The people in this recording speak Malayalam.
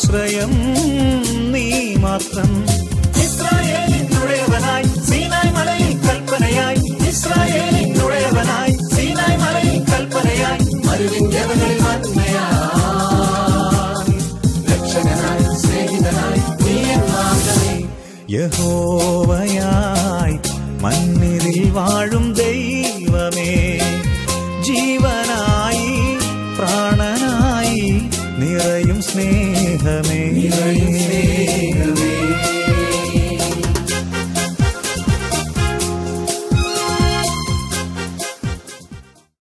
ആശ്രയം നീ മാത്രം ഇസ്രായേലിൻ നുഴയവനായി സീനായ് മലയിൽ കൽപ്പനയായി ഇസ്രായേലിൻ നുഴയവനായി സീനായ് മലയിൽ കൽപ്പനയായി മരുവിൻ ജനങ്ങളിൽ വന്മയായി രക്ഷകനായി സ്നേഹിതനായി നീ എൻ മാർഗമേ യഹോവയായി മണ്ണിതിൽ വാഴും ദൈവമേ ജീവനായി പ്രാണനായി നിറയും സ്നേഹമേ നിറയും